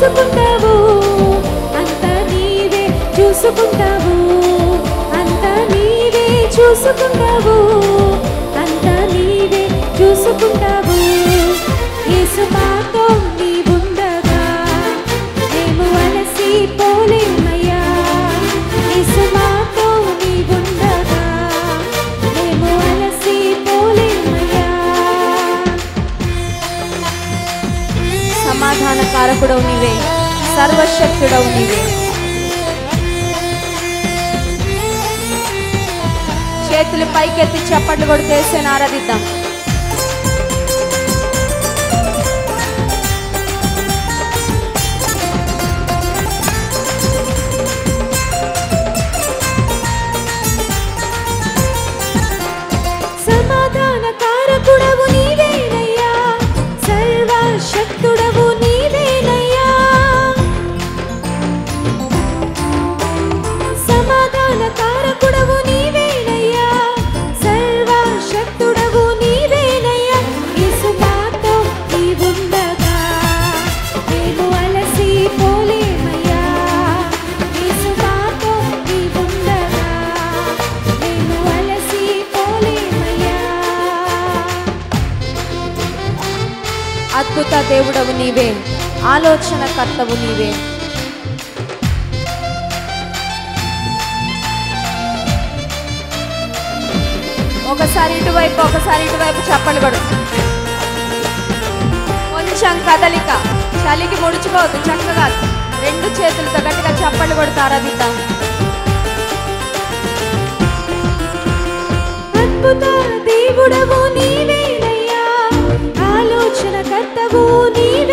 చూసుకుంటావు అంత నీవే చూసుకుంటావు అంత నీవే చూసుకుంటావు అంత నీవే చూసుకుంటావు యేసు మాతో నీవుండగా మేము అలసి పోలేమయ్యా యేసు మాతో నీవుండగా మేము అలసి పోలేమయ్యా సమాధాన కారకుడవు నీవే సర్వశక్తుడవు నీవే చేతులు పైకెత్తి చప్పట్లు కొడితేసేను ఆరాధిద్దాం సమాధాన కారకుడవు నీవేనయ్యా సర్వశక్తుడవు నీవేనయ్యా సమాధాన కారకుడవు నీవేనయ్యా సర్వశక్తుడవు నీవేనయ్యా యేసు మాతో నీవుండగా మేము అలసి పోలేమయ్యా యేసు మాతో నీవుండగా మేము అలసి పోలేమయ్యా అద్భుత దేవుడవు నీవే ఆలోచన కర్తవు నీవే ఒకసారి ఇటువైపు ఒకసారి ఇటువైపు చప్పలు కొడు కొంచెం కదలిక చలికి ముడుచుకోవద్దు చక్కగా రెండు చేతులతో గట్టిగా చప్పలు కొడుతూ ఆరాధిద్దాం అద్భుత దేవుడవు నీవేనయ్యా ఆలోచన కర్తవు నీవే